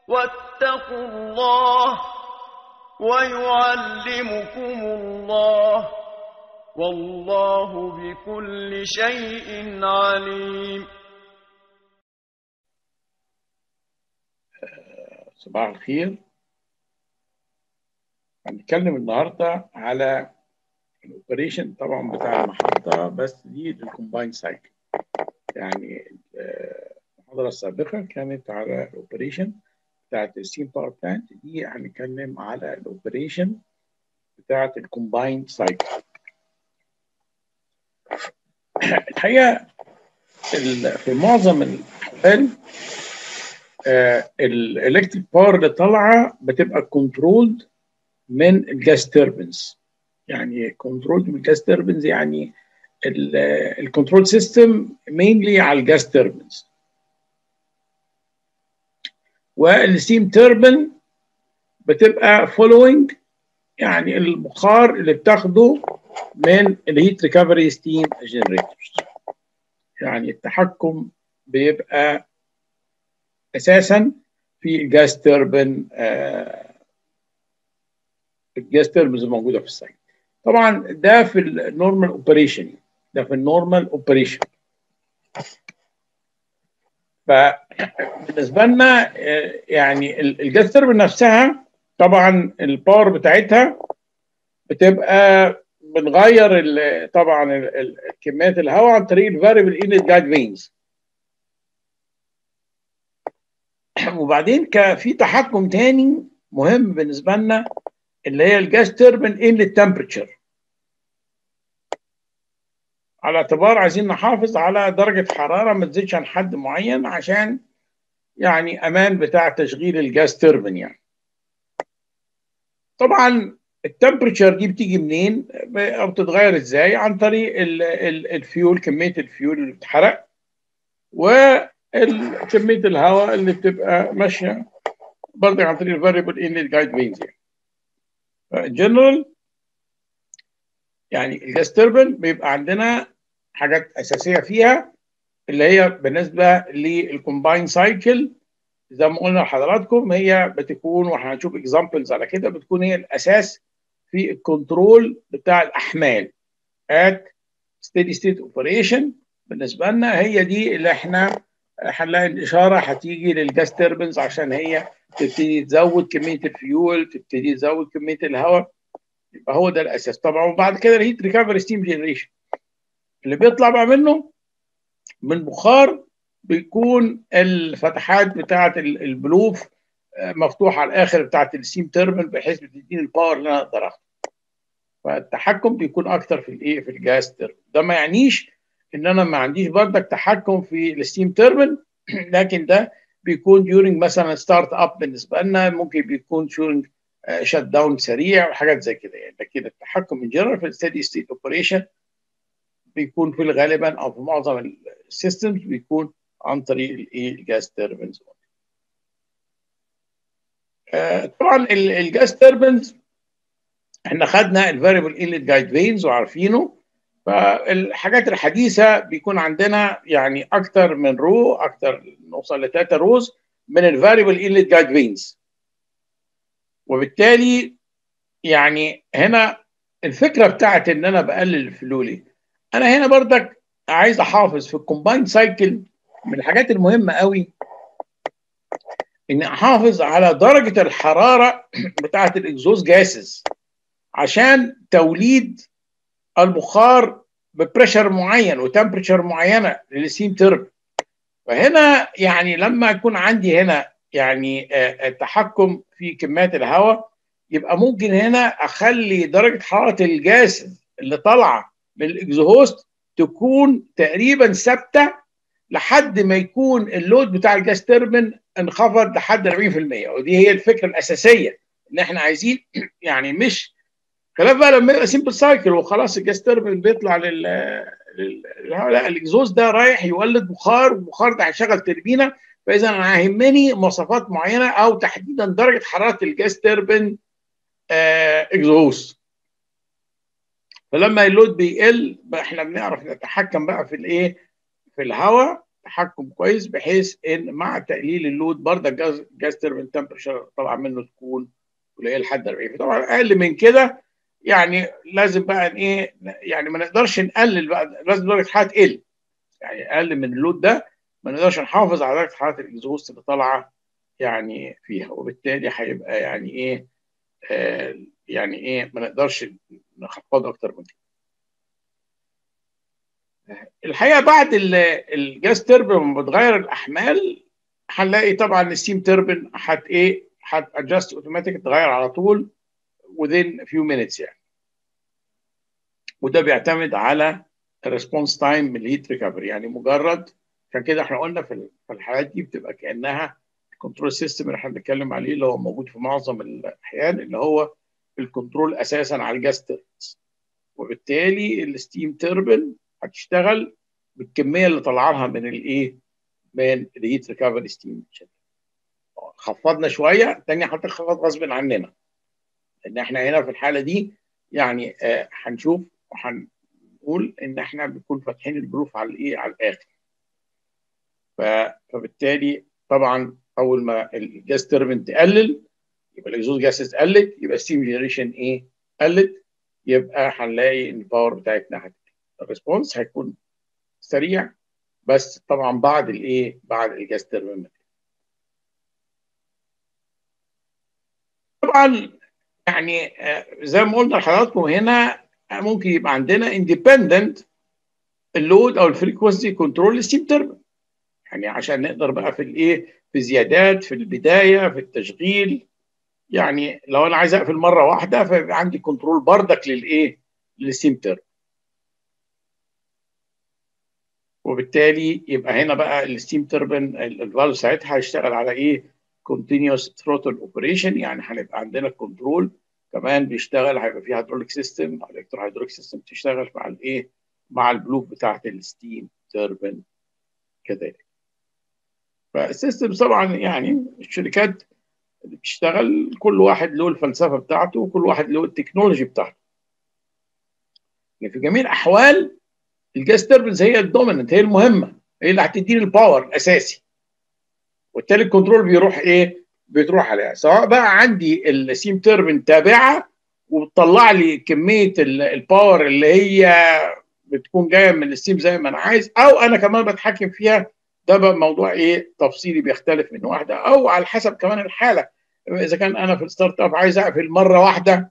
واتقوا الله ويعلمكم الله والله بكل شيء عليم صباح الخير هنتكلم النهارده على الاوبريشن طبعا بتاع المحطه بس دي الكومباين سايكل يعني المحاضره السابقه كانت على الاوبريشن بتاعت الستيم باور بلانت دي هنتكلم على الاوبريشن بتاعت الكومباين سايكل الحقيقه في معظم الاحوال الالكتريك باور اللي طالعه بتبقى كنترولد من الجاس تيربنز يعني كنترولد من الجاس تيربنز يعني الكنترول سيستم مينلي على الجاس تيربنز والستيم تيربن بتبقى فولوينج يعني البخار اللي بتاخده من الهيت ريكفري ستيم جنريتورز يعني التحكم بيبقى اساسا في الجاس تيربن آه الجاس تيربنز الموجوده في السايت طبعا ده في النورمال اوبريشن ده في النورمال اوبريشن فبالنسبه لنا يعني الجاس تيربن نفسها طبعا الباور بتاعتها بتبقى بنغير طبعا كميات الهواء عن طريق الفاريبل انلت جايد فينز وبعدين في تحكم تاني مهم بالنسبه لنا اللي هي الجاس تيربن انلت تمبرتشر على اعتبار عايزين نحافظ على درجه حراره ما تزيدش عن حد معين عشان يعني امان بتاع تشغيل الجاس تيربن يعني طبعا التمبرتشر دي بتيجي منين او بتتغير ازاي عن طريق ال ال الفيول كميه الفيول اللي بتتحرق وكميه الهواء اللي بتبقى ماشيه برضه عن طريق الفاريبل ان جايد فينز يعني جنرال يعني الجاس تربن بيبقى عندنا حاجات اساسيه فيها اللي هي بالنسبه للكومباين سايكل زي ما قلنا لحضراتكم هي بتكون واحنا هنشوف اكزامبلز على كده بتكون هي الاساس في الكنترول بتاع الاحمال at steady state operation بالنسبه لنا هي دي اللي احنا هنلاقي الاشاره هتيجي للجاس تيربنز عشان هي تبتدي تزود كميه الفيول تبتدي تزود كميه الهواء يبقى هو ده الاساس طبعا وبعد كده الهيت ريكفري ستيم جنريشن اللي بيطلع بقى منه من بخار بيكون الفتحات بتاعه البلوف مفتوحه على الاخر بتاعه الستيم تيربن بحيث بتديني الباور اللي انا اقدر اخده فالتحكم بيكون اكتر في الايه في الجاز تيربن ده ما يعنيش ان انا ما عنديش بردك تحكم في الستيم تيربن لكن ده بيكون ديورنج مثلا ستارت اب بالنسبه لنا ممكن بيكون ديورنج شت داون سريع وحاجات زي كده يعني لكن التحكم من جنرال في الستدي ستيت اوبريشن بيكون في غالبا او في معظم السيستمز بيكون عن طريق الايه الجاز تيربنز آه طبعا الجاز تيربنز احنا خدنا الفاريبل انلت جايد فينز وعارفينه فالحاجات الحديثه بيكون عندنا يعني اكتر من رو اكتر نوصل لثلاثه روز من الفاريبل انلت جايد فينز وبالتالي يعني هنا الفكره بتاعت ان انا بقلل الفلولي انا هنا بردك عايز احافظ في الكومباين سايكل من الحاجات المهمه قوي ان احافظ على درجه الحراره بتاعه الاكزوز جاسز عشان توليد البخار ببريشر معين وتمبريتشر معينه للستيم ترب فهنا يعني لما يكون عندي هنا يعني التحكم في كميات الهواء يبقى ممكن هنا اخلي درجه حراره الجاز اللي طالعه من الاكزوست تكون تقريبا ثابته لحد ما يكون اللود بتاع الجاز تربن انخفض لحد 40% ودي هي الفكره الاساسيه ان احنا عايزين يعني مش خلاف بقى لما يبقى سمبل سايكل وخلاص الجاز تربن بيطلع لل لا الاكزوز ده رايح يولد بخار والبخار ده هيشغل تربينه فاذا انا هيهمني مواصفات معينه او تحديدا درجه حراره الجاز تربن آه اكزوست فلما اللود بيقل احنا بنعرف نتحكم بقى في الايه في الهواء تحكم كويس بحيث ان مع تقليل اللود برضه الجاز جاز تربين تمبرشر طبعا منه تكون قليله لحد 40 طبعا اقل من كده يعني لازم بقى ايه يعني ما نقدرش نقلل بقى لازم درجه الحراره تقل يعني اقل من اللود ده ما نقدرش نحافظ على درجه حراره الاكزوست اللي طالعه يعني فيها وبالتالي هيبقى يعني ايه آه يعني ايه ما نقدرش نخفض اكتر من كده الحقيقه بعد الجاز تربين لما بتغير الاحمال هنلاقي طبعا الستيم تربين هت ايه هت ادجست اوتوماتيك تغير على طول within a few minutes يعني وده بيعتمد على الريسبونس تايم من الهيت ريكفري يعني مجرد عشان كده احنا قلنا في الحالات دي بتبقى كانها الكنترول سيستم اللي احنا بنتكلم عليه اللي هو موجود في معظم الاحيان اللي هو الكنترول اساسا على الجاز تيربنز وبالتالي الستيم تربن هتشتغل بالكميه اللي طلعها من الايه من الهيت ريكفري ستيم خفضنا شويه الثانيه هتخفض غصب عننا ان احنا هنا في الحاله دي يعني آه هنشوف وهنقول ان احنا بنكون فاتحين البروف على الايه على الاخر فبالتالي طبعا اول ما الجاز تربين تقلل يبقى الاكزوست جاسز قلت يبقى الستيم جنريشن ايه قلت يبقى هنلاقي ان الباور بتاعتنا هتقل الريسبونس هيكون سريع بس طبعا بعد الايه بعد الجاز تربين طبعا يعني زي ما قلنا لحضراتكم هنا ممكن يبقى عندنا اندبندنت اللود او الفريكونسي كنترول للستيم تربين يعني عشان نقدر بقى في الايه في زيادات في البدايه في التشغيل يعني لو انا عايز اقفل مره واحده فيبقى عندي كنترول بردك للايه للستيم تربين وبالتالي يبقى هنا بقى الستيم تربين الفالف ساعتها هيشتغل على ايه continuous throttle operation يعني هنبقى عندنا الكنترول كمان بيشتغل هيبقى فيه هيدروليك سيستم الكترو هيدروليك سيستم تشتغل مع الايه مع البلوك بتاعت الستيم تربين كذلك فالسيستم طبعا يعني الشركات اللي بتشتغل كل واحد له الفلسفه بتاعته وكل واحد له التكنولوجي بتاعته يعني في جميع الاحوال الجاز تربنز هي الدوميننت هي المهمه هي اللي هتديني الباور الاساسي وبالتالي الكنترول بيروح ايه بتروح عليها سواء بقى عندي السيم تربن تابعه وبتطلع لي كميه الباور اللي هي بتكون جايه من الستيم زي ما انا عايز او انا كمان بتحكم فيها ده بقى موضوع ايه تفصيلي بيختلف من واحده او على حسب كمان الحاله اذا كان انا في الستارت اب عايز اقفل مره واحده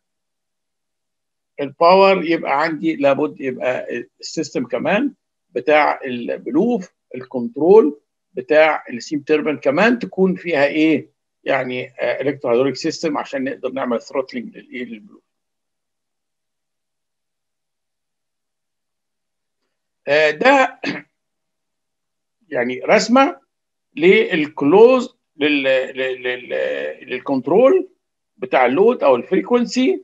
الباور يبقى عندي لابد يبقى السيستم كمان بتاع البلوف الكنترول بتاع السيم تربن كمان تكون فيها ايه يعني الكترو هيدروليك سيستم عشان نقدر نعمل ثروتلينج للايه للبلوف ده يعني رسمه للكلوز للكنترول بتاع اللود او الفريكونسي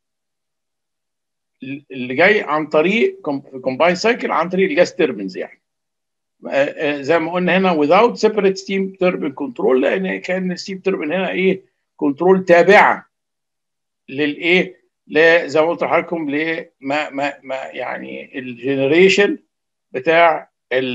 اللي جاي عن طريق كومباين سايكل عن طريق الجاز تربنز يعني زي ما قلنا هنا without separate steam turbine control لان كان الستيم توربين هنا ايه كنترول تابعه للايه زي ما قلت لحضراتكم لما ما ما يعني الجنريشن بتاع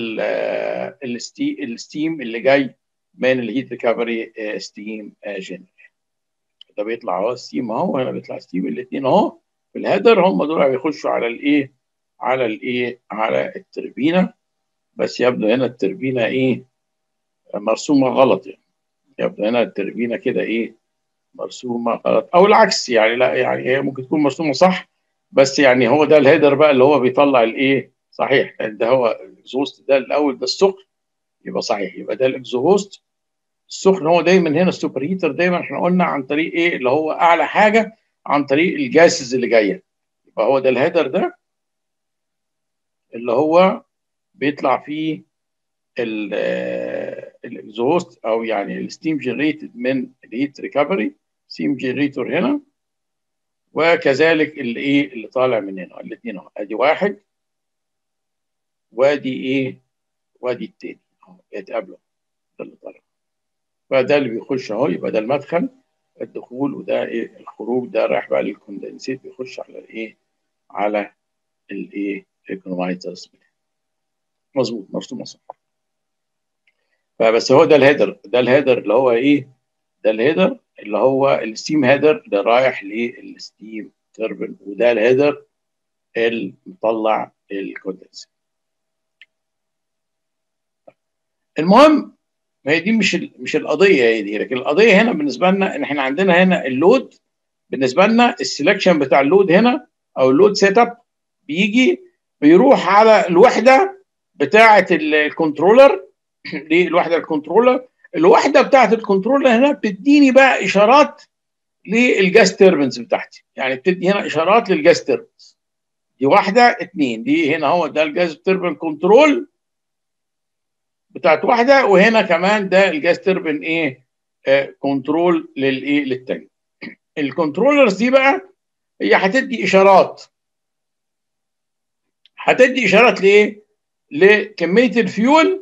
الستيم اللي جاي من الهيت ريكفري ستيم جنريشن ده بيطلع اهو ستيم اهو هنا بيطلع ستيم الاثنين اهو في الهيدر هم دول بيخشوا على الايه على الايه على التربينه بس يبدو هنا التربينه ايه مرسومه غلط يعني يبدو هنا التربينه كده ايه مرسومه غلط او العكس يعني لا يعني هي ممكن تكون مرسومه صح بس يعني هو ده الهيدر بقى اللي هو بيطلع الايه صحيح ده هو الاكزوست ده الاول ده السخن يبقى صحيح يبقى ده الاكزوست السخن هو دايما هنا السوبر هيتر دايما احنا قلنا عن طريق ايه اللي هو اعلى حاجه عن طريق الجاسز اللي جايه يبقى هو ده الهيدر ده اللي هو بيطلع فيه الاكزوست او يعني الستيم جنريتد من الهيت ريكفري ستيم جنريتور هنا وكذلك اللي ايه اللي طالع من هنا الاثنين اهو ادي واحد وادي ايه وادي التاني اهو يتقابلوا ده اللي طالع فده اللي بيخش اهو يبقى ده المدخل الدخول وده ايه الخروج ده رايح بقى للكوندنسيت بيخش على الايه على الايه الايكونومايزرز مظبوط مرسومه صح فبس هو ده الهيدر ده الهيدر اللي هو ايه ده الهيدر اللي هو الستيم هيدر اللي رايح للستيم تربن وده الهيدر اللي مطلع الكوندنس المهم هي دي مش مش القضيه هي دي لكن القضيه هنا بالنسبه لنا ان احنا عندنا هنا اللود بالنسبه لنا السلكشن بتاع اللود هنا او اللود سيت اب بيجي بيروح على الوحده بتاعه الكنترولر دي الوحده الكنترولر الوحده بتاعه الكنترولر هنا بتديني بقى اشارات للجاس تيربنز بتاعتي يعني بتدي هنا اشارات للجاس تيربنز دي واحده اثنين دي هنا هو ده الجاز تيربن كنترول بتاعت واحده وهنا كمان ده الجاز تيربن ايه آه كنترول للايه للتاني الكنترولرز دي بقى هي هتدي اشارات هتدي اشارات لايه لكميه الفيول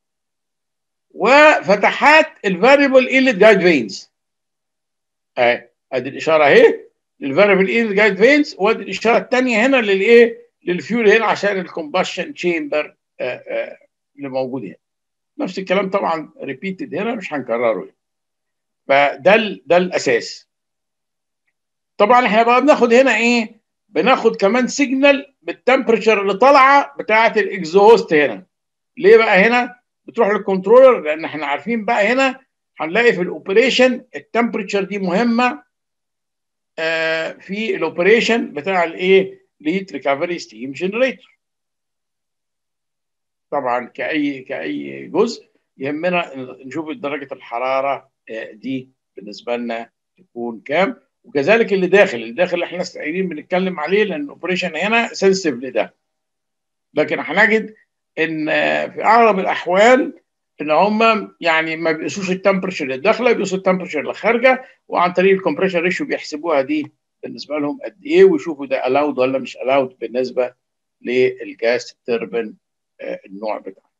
وفتحات الفاريبل انلت جايد فينز اهي ادي الاشاره اهي للفاريبل انلت جايد فينز وادي الاشاره الثانيه هنا للايه للفيول هنا عشان الكومبشن تشامبر اللي موجود هنا نفس الكلام طبعا ريبيتد هنا مش هنكرره يعني. فده ال... ده الاساس طبعا احنا بقى بناخد هنا ايه بناخد كمان سيجنال بالتمبريتشر اللي طالعه بتاعه الاكزوست هنا ليه بقى هنا بتروح للكنترولر لان احنا عارفين بقى هنا هنلاقي في الاوبريشن التمبريتشر دي مهمه آه في الاوبريشن بتاع الايه ليت ريكفري ستيم جنريتور طبعا كاي كاي جزء يهمنا نشوف درجه الحراره دي بالنسبه لنا تكون كام وكذلك اللي داخل اللي داخل اللي احنا قايلين بنتكلم عليه لان الاوبريشن هنا سنسيف لده لكن هنجد ان في اغلب الاحوال ان هم يعني ما بيقيسوش التمبرشر اللي داخله بيقيسوا التمبرشر اللي خارجه وعن طريق الكمبريشن ريشيو بيحسبوها دي بالنسبه لهم قد ايه ويشوفوا ده الاود ولا مش الاود بالنسبه للجاس تربن النوع بتاعه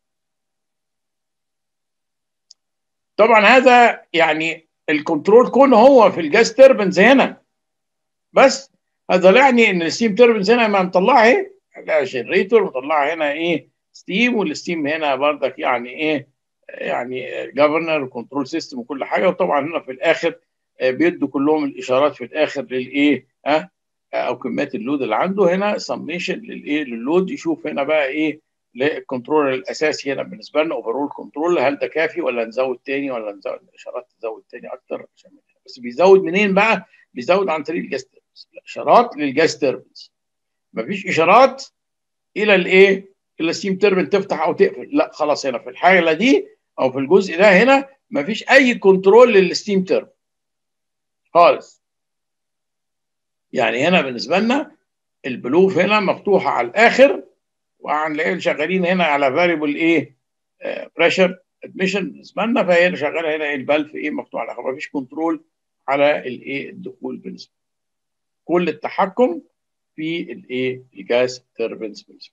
طبعا هذا يعني الكنترول كون هو في الجاز تربنز هنا بس هذا لا يعني ان الستيم تربنز هنا ما مطلعها ايه لا جنريتور مطلعها هنا ايه ستيم والستيم هنا بردك يعني ايه يعني جفرنر وكنترول سيستم وكل حاجه وطبعا هنا في الاخر بيدوا كلهم الاشارات في الاخر للايه ها او كميات اللود اللي عنده هنا سميشن للايه للود يشوف هنا بقى ايه للكنترول الاساسي هنا بالنسبه لنا اوفرول كنترول هل ده كافي ولا نزود تاني ولا نزود الاشارات تزود تاني اكتر عشان بس بيزود منين بقى؟ بيزود عن طريق الجاز تيربنز الاشارات للجاز تيربنز مفيش اشارات الى الايه؟ الى الستيم تيربن تفتح او تقفل لا خلاص هنا في الحاله دي او في الجزء ده هنا مفيش اي كنترول للستيم تيربن خالص يعني هنا بالنسبه لنا البلوف هنا مفتوحه على الاخر وهنلاقيهم شغالين هنا على فاريبل ايه بريشر ادميشن بالنسبه لنا فهي شغاله هنا البلف ايه مفتوح على ما فيش كنترول على الايه الدخول بالنسبه كل التحكم في الايه الجاز تربنز بالنسبه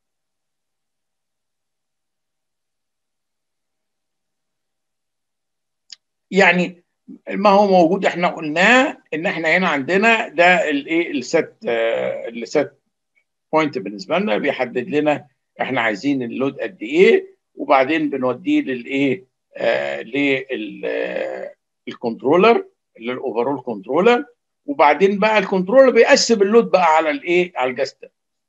يعني ما هو موجود احنا قلناه ان احنا هنا عندنا ده الايه الست الست بوينت بالنسبه لنا بيحدد لنا احنا عايزين اللود قد ايه وبعدين بنوديه للايه آه للكنترولر للاوفرول كنترولر وبعدين بقى الكنترولر بيقسم اللود بقى على الايه على الجاز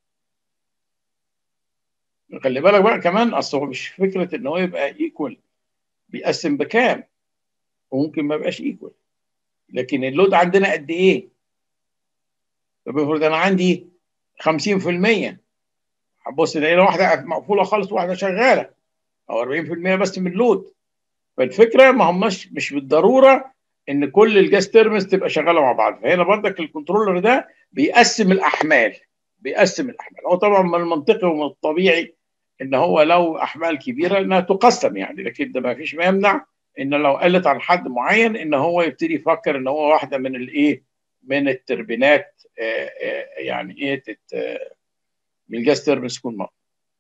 خلي بالك بقى كمان اصل هو مش فكره ان هو يبقى ايكوال بيقسم بكام وممكن ما يبقاش ايكوال لكن اللود عندنا قد ايه؟ طب افرض انا عندي 50% هتبص تلاقي واحده مقفوله خالص وواحده شغاله او 40% بس من اللود فالفكره ما هماش مش بالضروره ان كل الجاز تيرمز تبقى شغاله مع بعض فهنا برضك الكنترولر ده بيقسم الاحمال بيقسم الاحمال هو طبعا من المنطقي ومن الطبيعي ان هو لو احمال كبيره انها تقسم يعني لكن ده ما فيش ما يمنع ان لو قلت عن حد معين ان هو يبتدي يفكر ان هو واحده من الايه من التربينات آآ آآ يعني ايه تت من الجاز تربين تكون موجود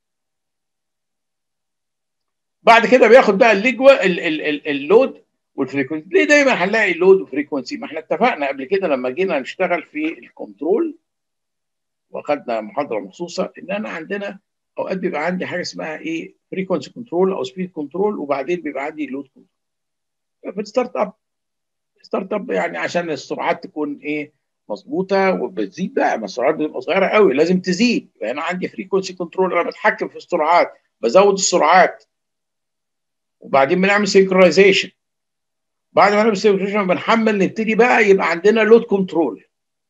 بعد كده بياخد بقى الليجوا اللود والفريكونسي ليه دايما هنلاقي اللود وفريكونسي ما احنا اتفقنا قبل كده لما جينا نشتغل في الكنترول واخدنا محاضره مخصوصه ان انا عندنا اوقات بيبقى عندي حاجه اسمها ايه فريكونسي كنترول او سبيد كنترول وبعدين بيبقى عندي لود كنترول في الستارت اب ستارت اب يعني عشان السرعات تكون ايه مظبوطه وبتزيد بقى ما السرعات بتبقى صغيره قوي لازم تزيد يبقى انا عندي فريكونسي كنترول انا بتحكم في السرعات بزود السرعات وبعدين بنعمل سينكرايزيشن بعد ما نعمل سينكرايزيشن بنحمل نبتدي بقى يبقى عندنا لود كنترول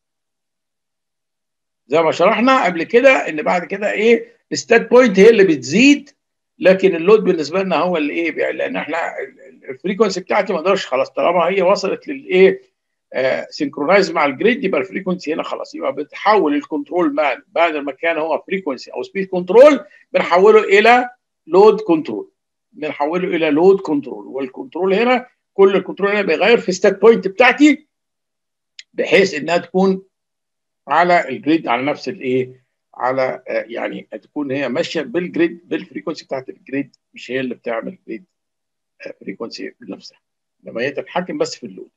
زي ما شرحنا قبل كده ان بعد كده ايه الستات بوينت هي اللي بتزيد لكن اللود بالنسبه لنا هو اللي ايه لان احنا الفريكونسي بتاعتي ما اقدرش خلاص طالما هي وصلت للايه آه سينكرونايز مع الجريد يبقى الفريكونسي هنا خلاص يبقى بتحول الكنترول مان بعد ما كان هو فريكونسي او سبيد كنترول بنحوله الى لود كنترول بنحوله الى لود كنترول والكنترول هنا كل الكنترول هنا بيغير في الستات بوينت بتاعتي بحيث انها تكون على الجريد على نفس الايه على آه يعني تكون هي ماشيه بالجريد بالفريكونسي بتاعت الجريد مش هي اللي بتعمل جريد آه فريكونسي بنفسها لما هي تتحكم بس في اللود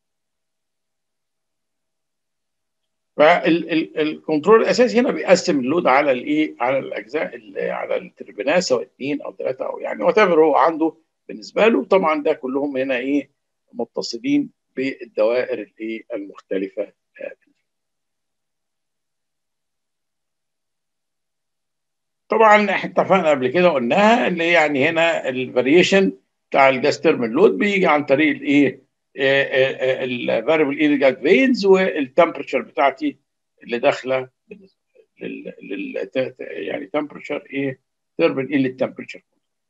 فالكنترول الاساسي هنا بيقسم اللود على الايه على الاجزاء على التربينات سواء اثنين او ثلاثه او يعني وات هو عنده بالنسبه له طبعا ده كلهم هنا ايه متصلين بالدوائر الايه المختلفه طبعا احنا اتفقنا قبل كده قلناها اللي يعني هنا الفاريشن بتاع الجاس تيرمين لود بيجي عن طريق الايه الفاريبل ايرجات فينز والتمبرتشر بتاعتي اللي داخله لل, لل... يعني تمبرتشر ايه تيربن ايه للتمبرتشر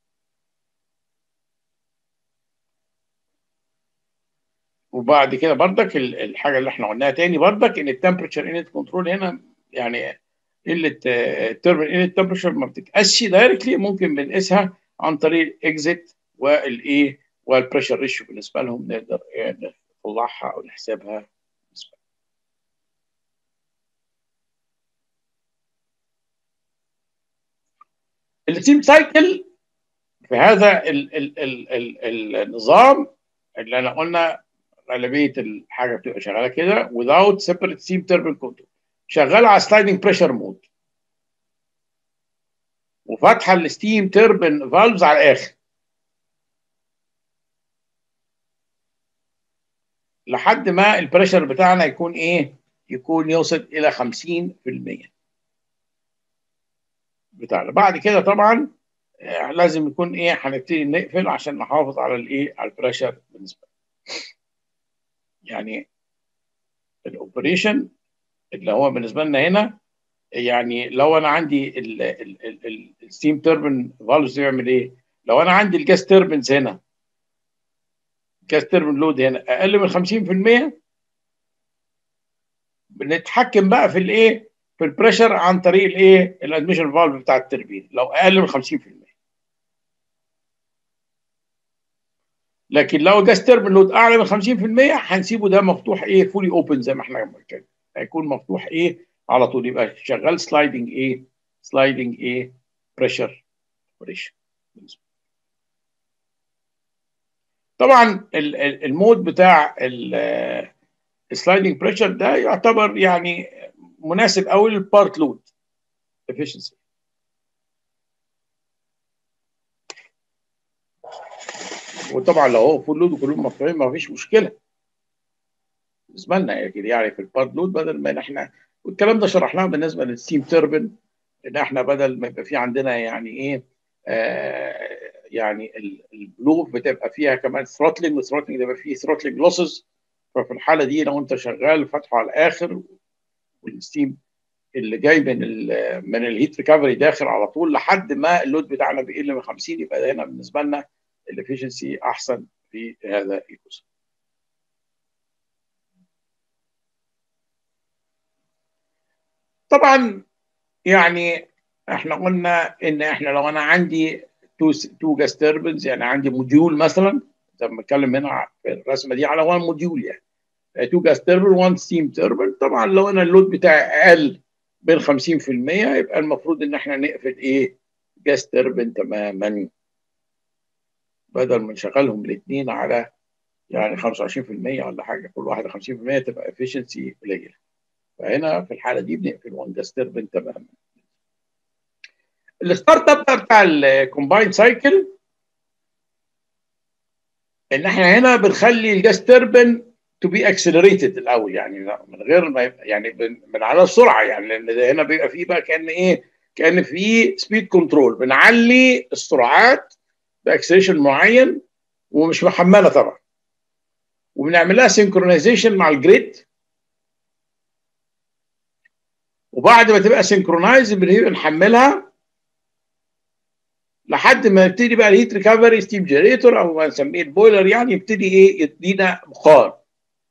وبعد كده بردك الحاجه اللي احنا قلناها تاني بردك ان التمبرتشر انت كنترول هنا يعني قله التيربن انت تمبرتشر ما بتتقاسش دايركتلي ممكن بنقيسها عن طريق الاكزيت والايه والبريشر ريشيو بالنسبه لهم نقدر نطلعها او نحسبها بالنسبه الستيم سايكل في هذا ال ال ال ال النظام اللي انا قلنا غالبيه الحاجه بتبقى شغاله كده without separate steam turbine control شغاله على سلايدنج بريشر مود وفاتحه الستيم تربن فالفز على الاخر لحد ما البريشر بتاعنا يكون ايه؟ يكون يوصل الى 50% بتاعنا بعد كده طبعا لازم يكون ايه هنبتدي نقفل عشان نحافظ على الايه على البريشر بالنسبه يعني الاوبريشن اللي هو بالنسبه لنا هنا يعني لو انا عندي الستيم توربن فالفز يعمل ايه؟ لو انا عندي الجاس توربنز هنا جاس توربن لود هنا اقل من 50% بنتحكم بقى في الايه؟ في البريشر عن طريق الايه؟ الادميشن فالف بتاع التربين لو اقل من 50% لكن لو جاس توربن لود اعلى من 50% هنسيبه ده مفتوح ايه؟ فولي اوبن زي ما احنا كده هيكون مفتوح ايه؟ على طول يبقى شغال سلايدنج ايه؟ سلايدنج ايه؟ بريشر اوبريشن طبعا المود بتاع السلايدنج بريشر ده يعتبر يعني مناسب قوي للبارت لود efficiency وطبعا لو هو فول لود وكلهم مفتوحين ما فيش مشكله بالنسبه لنا كده يعني في البارت لود بدل ما احنا والكلام ده شرحناه بالنسبه للستيم تربن ان احنا بدل ما يبقى في عندنا يعني ايه آه يعني البلوف بتبقى فيها كمان ثروتلينج والثروتلينج بيبقى فيه ثروتلينج لوسز ففي الحاله دي لو انت شغال فاتحه على الاخر والستيم اللي جاي من ال من الهيت ريكفري داخل على طول لحد ما اللود بتاعنا بيقل من 50 يبقى ده هنا بالنسبه لنا الافشنسي احسن في هذا الجزء. طبعا يعني احنا قلنا ان احنا لو انا عندي تو تو جاس تربنز يعني عندي موديول مثلا زي ما بتكلم هنا في الرسمه دي على 1 موديول يعني تو جاس تربن 1 ستيم تربن طبعا لو انا اللود بتاعي اقل من 50% يبقى المفروض ان احنا نقفل ايه جاس تربن تماما بدل ما نشغلهم الاثنين على يعني 25% ولا حاجه كل واحده 50% تبقى افشنسي قليله فهنا في الحاله دي بنقفل 1 جاس تربن تماما الستارت اب بتاع الكومباين سايكل ان احنا هنا بنخلي الجاس تربن تو بي اكسلريتد الاول يعني من غير ما يعني من على السرعه يعني لان هنا بيبقى فيه بقى كان ايه كان في سبيد كنترول بنعلي السرعات باكسلريشن معين ومش محمله طبعا وبنعمل لها سينكرونايزيشن مع الجريد وبعد ما تبقى سينكرونايز بنبقى نحملها لحد ما يبتدي بقى الهيت ريكفري ستيم جنريتور او ما نسميه البويلر يعني يبتدي ايه يدينا بخار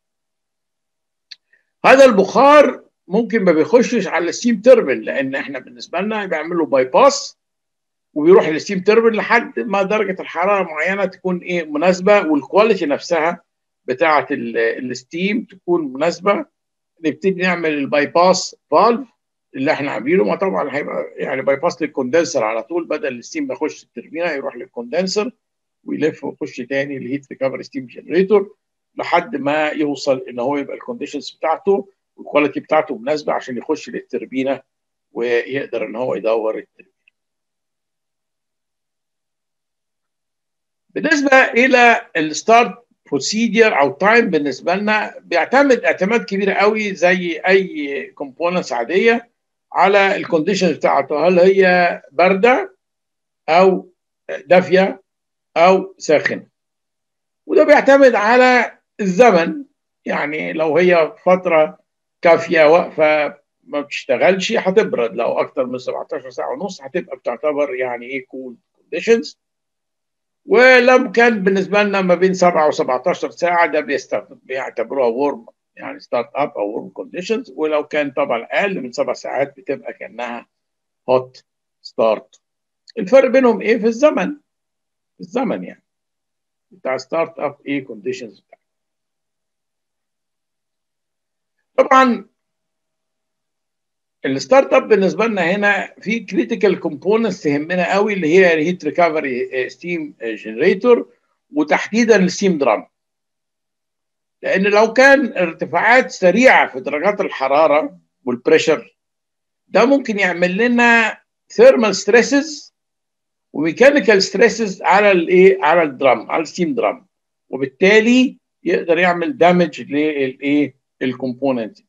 هذا البخار ممكن ما بيخشش على الستيم تربن لان احنا بالنسبه لنا بيعمل له باي باس وبيروح للستيم تربن لحد ما درجه الحراره معينه تكون ايه مناسبه والكواليتي نفسها بتاعه الستيم تكون مناسبه نبتدي نعمل الباي باس فالف اللي احنا عاملينه ما طبعا هيبقى يعني باي باس للكوندنسر على طول بدل الستيم ما يخش التربينه يروح للكوندنسر ويلف ويخش تاني للهيت ريكفري ستيم جنريتور لحد ما يوصل ان هو يبقى الكونديشنز بتاعته والكواليتي بتاعته مناسبه عشان يخش للتربينه ويقدر ان هو يدور التربينه. بالنسبه الى الستارت بروسيدير او تايم بالنسبه لنا بيعتمد اعتماد كبير قوي زي اي كومبوننتس عاديه على الكونديشنز بتاعته هل هي بارده او دافيه او ساخنه وده بيعتمد على الزمن يعني لو هي فتره كافيه واقفه ما بتشتغلش هتبرد لو اكتر من 17 ساعه ونص هتبقى بتعتبر يعني ايه كول كونديشنز ولو كان بالنسبه لنا ما بين 7 و17 ساعه ده بيستخدم بيعتبروها ورم يعني ستارت اب او ورم كونديشنز ولو كان طبعا اقل من سبع ساعات بتبقى كانها هوت ستارت الفرق بينهم ايه في الزمن في الزمن يعني بتاع ستارت اب ايه كونديشنز طبعا الستارت اب بالنسبه لنا هنا في كريتيكال كومبوننتس تهمنا قوي اللي هي الهيت ريكفري ستيم جنريتور وتحديدا الستيم درام لان لو كان ارتفاعات سريعه في درجات الحراره والبريشر ده ممكن يعمل لنا ثيرمال ستريسز وميكانيكال ستريسز على الايه على الدرام على الستيم درام وبالتالي يقدر يعمل دامج للايه الكومبوننت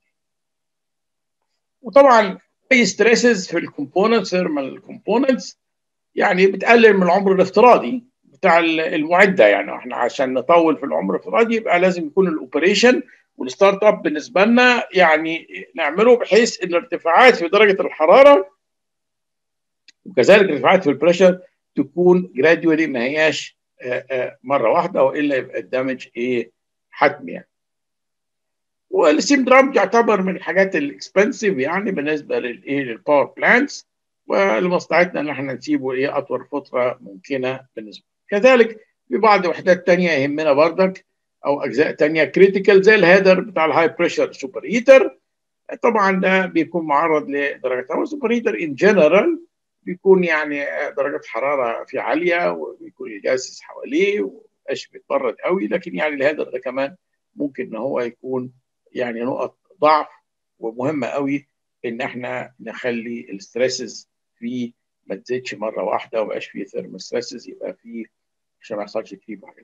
وطبعا اي ستريسز في الكومبوننت ثيرمال كومبوننتس يعني بتقلل من العمر الافتراضي بتاع المعده يعني احنا عشان نطول في العمر الافتراضي يبقى لازم يكون الاوبريشن والستارت اب بالنسبه لنا يعني نعمله بحيث ان الارتفاعات في درجه الحراره وكذلك الارتفاعات في البريشر تكون جراديولي ما هياش مره واحده والا يبقى الدمج ايه حتمي يعني. والستيم درام يعتبر من الحاجات الاكسبنسيف يعني بالنسبه للايه للباور بلانتس ولمصلحتنا ان احنا نسيبه ايه اطول فتره ممكنه بالنسبه كذلك في بعض وحدات تانية يهمنا بردك او اجزاء تانية كريتيكال زي الهيدر بتاع الهاي بريشر سوبر هيتر طبعا ده بيكون معرض لدرجه حراره السوبر هيتر ان جنرال بيكون يعني درجه حراره فيه عاليه وبيكون الجاسس حواليه ومبقاش بيتبرد قوي لكن يعني الهيدر ده كمان ممكن ان هو يكون يعني نقط ضعف ومهمه قوي ان احنا نخلي الستريسز فيه ما تزيدش مره واحده وما يبقاش فيه ثيرمال ستريسز يبقى فيه عشان ما يحصلش كريب وحاجات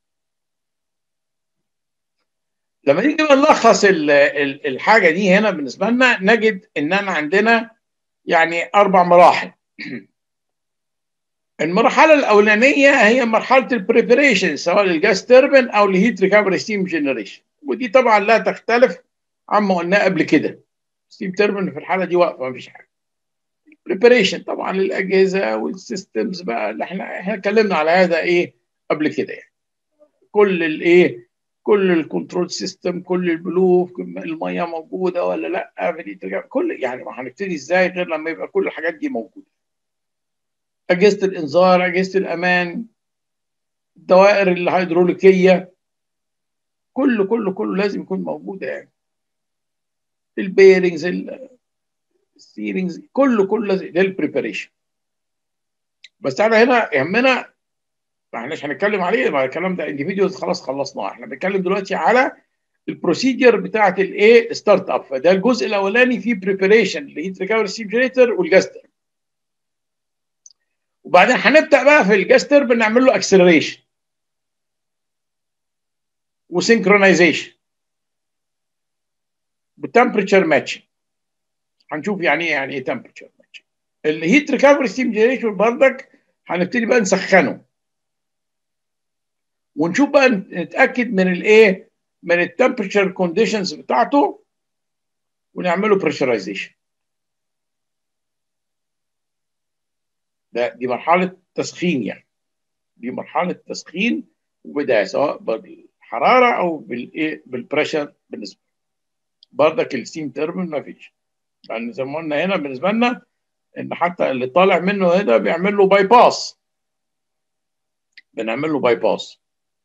لما نيجي نلخص الحاجه دي هنا بالنسبه لنا نجد اننا عندنا يعني اربع مراحل المرحله الاولانيه هي مرحله البريبريشن سواء للجاس تربن او الهيت ريكفري ستيم جنريشن ودي طبعا لا تختلف عما قلناه قبل كده ستيم تربن في الحاله دي واقفه مفيش حاجه بريبريشن طبعا للاجهزه والسيستمز بقى اللي احنا احنا اتكلمنا على هذا ايه قبل كده يعني كل الايه كل الكنترول سيستم كل البلوف الميه موجوده ولا لا في كل يعني ما هنبتدي ازاي غير لما يبقى كل الحاجات دي موجوده اجهزه الانذار اجهزه الامان الدوائر الهيدروليكيه كله كله كله لازم يكون موجوده يعني البيرنجز الستيرنجز كله كله لازم للبريباريشن بس احنا هنا يهمنا ما احناش هنتكلم عليه ما الكلام ده انديفيديوز خلاص خلصناه احنا بنتكلم دلوقتي على البروسيدير بتاعه الايه ستارت اب فده الجزء الاولاني فيه بريباريشن لهيت ريكفري ستيم جنريتور والجاستر وبعدين هنبدا بقى في الجاس تربن نعمل له اكسلريشن وسينكرونايزيشن بالتمبريتشر ماتشنج هنشوف يعني ايه يعني ايه تمبريتشر ماتشنج الهيت ريكفري ستيم جنريتور بردك هنبتدي بقى نسخنه ونشوف بقى نتاكد من الايه من التمبريتشر كونديشنز بتاعته ونعمله بريشرايزيشن ده دي مرحله تسخين يعني دي مرحله تسخين وبدايه سواء بالحراره او بالايه بالبريشر بالنسبه بردك الستيم تربن ما فيش لان زي ما قلنا هنا بالنسبه لنا ان حتى اللي طالع منه هنا بيعمل له باي باس بنعمل له باي باس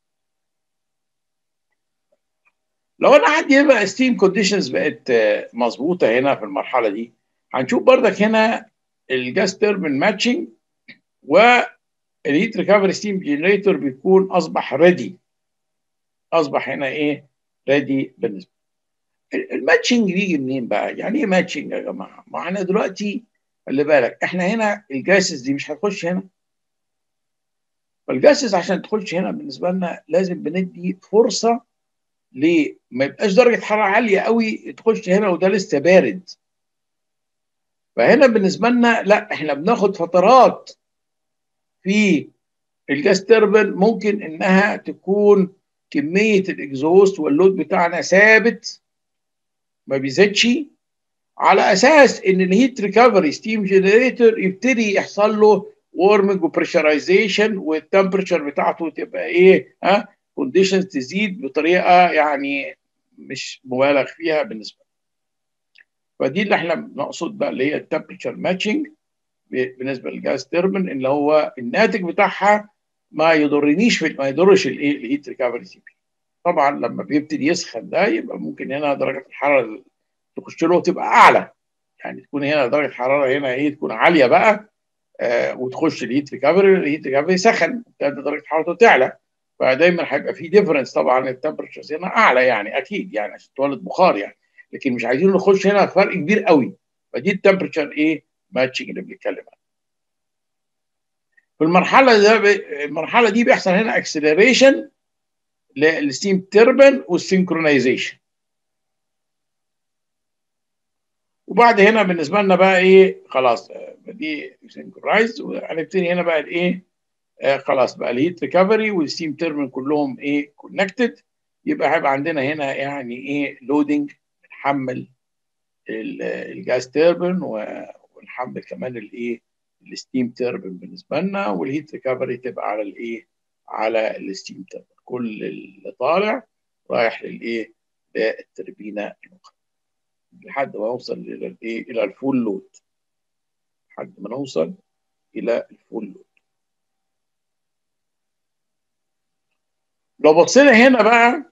لو انا عندي بقى ستيم كونديشنز بقت مظبوطه هنا في المرحله دي هنشوف بردك هنا الجاس تربن ماتشنج والهيت ريكفري ستيم جنريتور بيكون اصبح ريدي اصبح هنا ايه ريدي بالنسبه الماتشنج بيجي منين بقى؟ يعني ايه ماتشنج يا جماعه؟ ما احنا دلوقتي خلي بالك احنا هنا الجاسس دي مش هتخش هنا فالجاسس عشان تخش هنا بالنسبه لنا لازم بندي فرصه ليه؟ ما يبقاش درجه حراره عاليه قوي تخش هنا وده لسه بارد فهنا بالنسبه لنا لا احنا بناخد فترات في الجاس تربن ممكن انها تكون كميه الاكزوست واللود بتاعنا ثابت ما بيزيدش على اساس ان الهيت ريكفري ستيم جنريتور يبتدي يحصل له وورمنج وبريشرايزيشن والتمبريتشر بتاعته تبقى ايه ها كونديشنز تزيد بطريقه يعني مش مبالغ فيها بالنسبه لنا. فدي اللي احنا بنقصد بقى اللي هي التمبريتشر ماتشنج بالنسبه للجاز تربن اللي هو الناتج بتاعها ما يضرنيش في ما يضرش الايه الهيت ريكفري سي بي طبعا لما بيبتدي يسخن ده يبقى ممكن هنا درجه الحراره تخش له تبقى اعلى يعني تكون هنا درجه الحراره هنا ايه تكون عاليه بقى آه وتخش الهيت ريكفري الهيت ريكفري سخن درجه حرارته تعلى فدايما هيبقى في ديفرنس طبعا التمبرتشرز هنا اعلى يعني اكيد يعني عشان تولد بخار يعني لكن مش عايزين نخش هنا فرق كبير قوي فدي التمبرتشر ايه ماتشنج اللي بنتكلم عنه في المرحله ده المرحله دي بيحصل هنا اكسلريشن للستيم تربن والسينكرونايزيشن وبعد هنا بالنسبه لنا بقى ايه خلاص دي سينكرايز وهنبتدي هنا بقى الايه آه خلاص بقى الهيت ريكفري والستيم تربن كلهم ايه كونكتد يبقى هيبقى عندنا هنا يعني ايه لودنج بنحمل الجاز تربن ونحمل كمان الايه الستيم تربن بالنسبه لنا والهيت ريكفري تبقى على الايه على الستيم تربن كل اللي طالع رايح للايه للتربينه المقابله لحد ما نوصل الى الايه الى الفول لود لحد ما نوصل الى الفول لود لو بصينا هنا بقى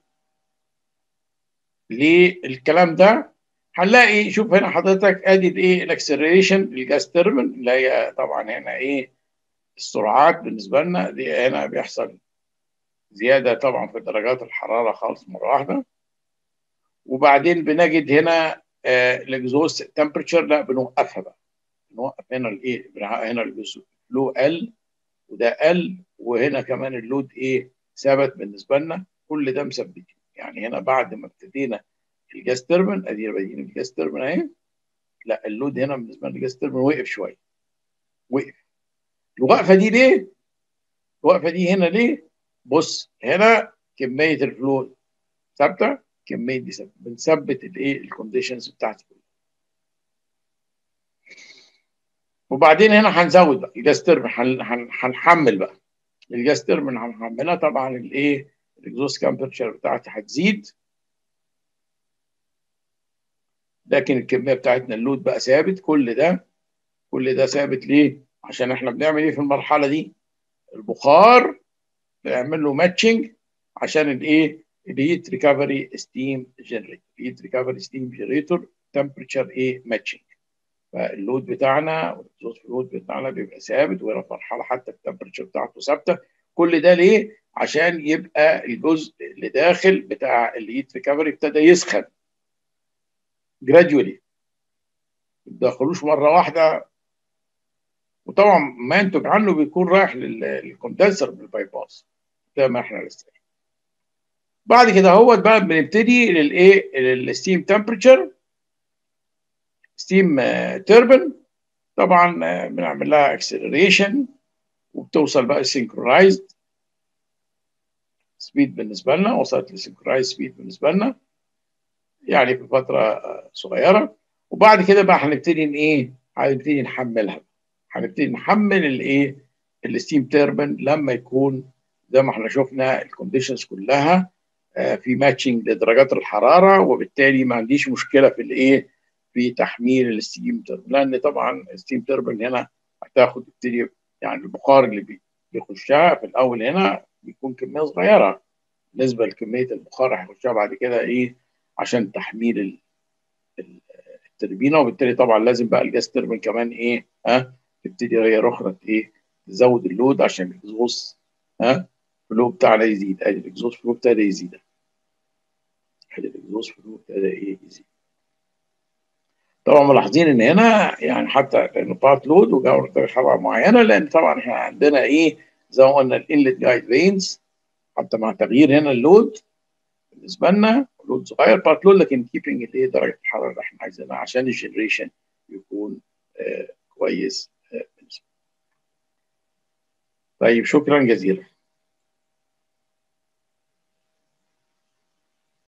للكلام ده هنلاقي شوف هنا حضرتك ادي الايه الاكسلريشن الجاز تربن اللي هي طبعا هنا ايه السرعات بالنسبه لنا دي هنا بيحصل زياده طبعا في درجات الحراره خالص مره واحده وبعدين بنجد هنا آه الاكزوست تمبرتشر لا بنوقفها بقى بنوقف هنا الايه هنا الفلو قل وده قل وهنا كمان اللود ايه ثابت بالنسبه لنا كل ده مثبتين يعني هنا بعد ما ابتدينا الجاز تربن ادي بادئين الجاز تربن اهي لا اللود هنا بالنسبه للجاز تربن وقف شويه وقف الوقفه دي ليه؟ الوقفه دي هنا ليه؟ بص هنا كميه الفلو ثابته كميه دي ثابته بنثبت الايه الكونديشنز بتاعتي وبعدين هنا هنزود بقى الجاز تربن هنحمل بقى الجاز تربن هنحملها طبعا الايه الاكزوست كامبرتشر بتاعتي هتزيد لكن الكميه بتاعتنا اللود بقى ثابت كل ده كل ده ثابت ليه؟ عشان احنا بنعمل ايه في المرحله دي؟ البخار بنعمل له ماتشنج عشان الايه؟ الهيت ريكفري ستيم جنريتور الهيت ريكفري ستيم جنريتور تمبرتشر ايه ماتشنج فاللود بتاعنا والاكزوست فلود بتاعنا بيبقى ثابت وهنا في مرحله حتى التمبرتشر بتاعته ثابته كل ده ليه؟ عشان يبقى الجزء اللي داخل بتاع الهيت ريكفري ابتدى يسخن جراديولي ما تدخلوش مره واحده وطبعا ما ينتج عنه بيكون رايح للكوندنسر بالباي باس زي ما احنا لسه بعد كده هو بقى بنبتدي للايه للستيم تمبريتشر ستيم تربن طبعا بنعمل لها اكسلريشن وبتوصل بقى سينكرورايزد سبيد بالنسبه لنا وصلت لسينكرورايز سبيد بالنسبه لنا يعني في فتره صغيره وبعد كده بقى هنبتدي ايه هنبتدي نحملها هنبتدي نحمل الايه الستيم تربن لما يكون زي ما احنا شفنا الكونديشنز كلها في ماتشنج لدرجات الحراره وبالتالي ما عنديش مشكله في الايه في تحميل الستيم تربن لان طبعا الستيم تربن هنا هتاخد تبتدي يعني البخار اللي بيخشها في الاول هنا بيكون كميه صغيره بالنسبه لكميه البخار اللي هيخشها بعد كده ايه عشان تحميل التربينه وبالتالي طبعا لازم بقى الجاز تربن كمان ايه ها تبتدي هي اخرى ايه تزود اللود عشان الاكزوست ها فلو بتاعنا يزيد ادي الاكزوست فلو ابتدى يزيد ادي الاكزوست فلو ابتدى ايه يزيد طبعا ملاحظين ان هنا يعني حتى لانه بارت لود وجاوا درجه حراره معينه لان طبعا احنا عندنا ايه زي ما قلنا الانلت جايد رينز حتى مع تغيير هنا اللود بالنسبه لنا لود صغير بارت لود لكن كيبنج الايه درجه الحراره اللي احنا عايزينها عشان الجنريشن يكون آه كويس آه بالنسبه طيب شكرا جزيلا